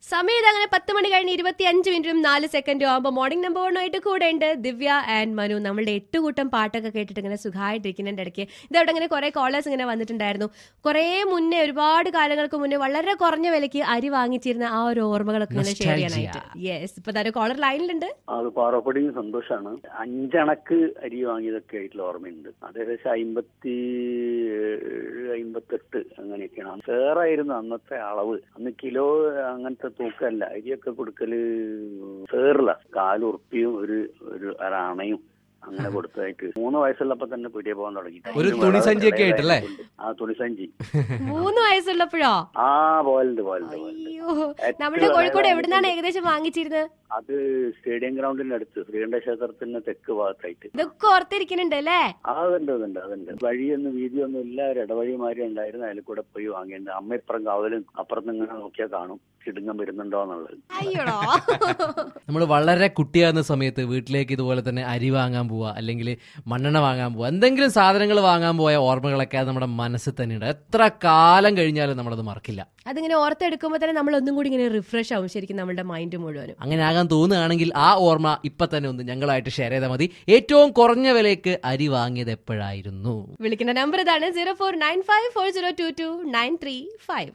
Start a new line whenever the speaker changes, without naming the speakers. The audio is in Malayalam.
സമയത്ത് അങ്ങനെ പത്ത് മണി കഴിഞ്ഞ് ഇരുപത്തി അഞ്ച് മിനിറ്റും നാല് സെക്കൻഡും ആകുമ്പോൾ മോർണിംഗ് നമ്പർ വണ്ണുമായിട്ട് കൂടെ ഉണ്ട് ദിവ്യ ആൻഡ് മനു നമ്മളുടെ എട്ട് കൂട്ടം പാട്ടൊക്കെ കേട്ടിട്ട് ഇങ്ങനെ സുഖമായിട്ടിരിക്കുന്നതിന്റെ ഇടയ്ക്ക് ഇതവിടെ ഇങ്ങനെ കുറെ കോളേഴ്സ് ഇങ്ങനെ വന്നിട്ടുണ്ടായിരുന്നു കുറെ മുന്നേ ഒരുപാട് കാലങ്ങൾക്ക് മുന്നേ വളരെ കുറഞ്ഞ വിലയ്ക്ക് അരി വാങ്ങിച്ചിരുന്ന ആ ഒരു ഓർമ്മകളൊക്കെ ഇങ്ങനെ ഷെയർ ചെയ്യാനായിട്ട് യെസ് ഇപ്പൊ തന്നെ കോളർ ലൈനിലുണ്ട്
അത് പാറപ്പടിയും സന്തോഷാണ് അഞ്ചണക്ക് അരി വാങ്ങിയതൊക്കെ ആയിട്ടുള്ള ഓർമ്മയുണ്ട് അത് ഏകദേശം അമ്പത്തി അമ്പത്തെട്ട് അങ്ങനെയൊക്കെയാണ് സേറായിരുന്നു അന്നത്തെ അളവ് അന്ന് കിലോ അങ്ങനത്തെ തൂക്കല്ല അരിയൊക്കെ കൊടുക്കല് സേറില്ല കാലുറുപ്പിയും ഒരു ഒരു അരണയും അങ്ങനെ കൊടുത്തതായിട്ട് മൂന്ന് വയസ്സുള്ളപ്പോ തന്നെ പിടിയെ പോകാൻ തുടങ്ങി
ഒരു തുണിസഞ്ചിയൊക്കെ ആയിട്ടല്ലേ?
ആ തുണിസഞ്ചി
മൂന്ന് വയസ്സുള്ളപ്പോഴോ
ആ പോലുണ്ട് പോലുണ്ട് പോലുണ്ട്
അയ്യോ നമ്മുടെ കോഴിക്കോട് എവിടുന്നാണ് ഏകദേശം വാങ്ങിച്ചിരുന്നത്
അത് സ്റ്റേഡിയം ഗ്രൗണ്ടിന്റെ അടുത്ത് ശ്രീകണ്ഠ ക്ഷേത്രത്തിന്റെ തെക്ക് ഭാഗത്തായിട്ട്
ഇതൊക്കെ ഓർത്തിരിക്കുന്നുണ്ട് അല്ലേ
ആ അതുണ്ട് അതുണ്ട് അതുണ്ട് വഴിയൊന്നും വീതിയൊന്നും ഇല്ല ഒരു ഇടവഴിമാരി ഉണ്ടായിരുന്നു അതിൽ കൂടെ പോയി വാങ്ങിയത് അമ്മ ഇപ്പുറം കാവലും അപ്പുറത്ത് ഇങ്ങനെ നോക്കിയാൽ കാണും കിടുങ്ങം വരുന്നുണ്ടോ എന്നുള്ളത്
അയ്യോടോ
നമ്മൾ വളരെ കുട്ടിയാകുന്ന സമയത്ത് വീട്ടിലേക്ക് ഇതുപോലെ തന്നെ അരി വാങ്ങാൻ പോവുക അല്ലെങ്കിൽ മണ്ണെണ്ണ വാങ്ങാൻ പോവുക എന്തെങ്കിലും സാധനങ്ങൾ വാങ്ങാൻ പോയ ഓർമ്മകളൊക്കെ അത് നമ്മുടെ മനസ്സിൽ തന്നെയുണ്ട് എത്ര കാലം കഴിഞ്ഞാലും നമ്മളത് മറക്കില്ല
അതിങ്ങനെ ഓർത്തെടുക്കുമ്പോൾ തന്നെ നമ്മൾ ഒന്നും കൂടി ഇങ്ങനെ റിഫ്രഷ് ആവും ശരിക്കും നമ്മുടെ മൈൻഡ് മുഴുവനും
അങ്ങനെ ആകാൻ തോന്നുകയാണെങ്കിൽ ആ ഓർമ്മ ഇപ്പൊ തന്നെ ഒന്ന് ഞങ്ങളായിട്ട് ഷെയർ ചെയ്താൽ മതി ഏറ്റവും കുറഞ്ഞ വിലയ്ക്ക് അരി വാങ്ങിയത് എപ്പോഴായിരുന്നു
വിളിക്കുന്ന നമ്പർ ഇതാണ് zero four nine five four zero two two nine three five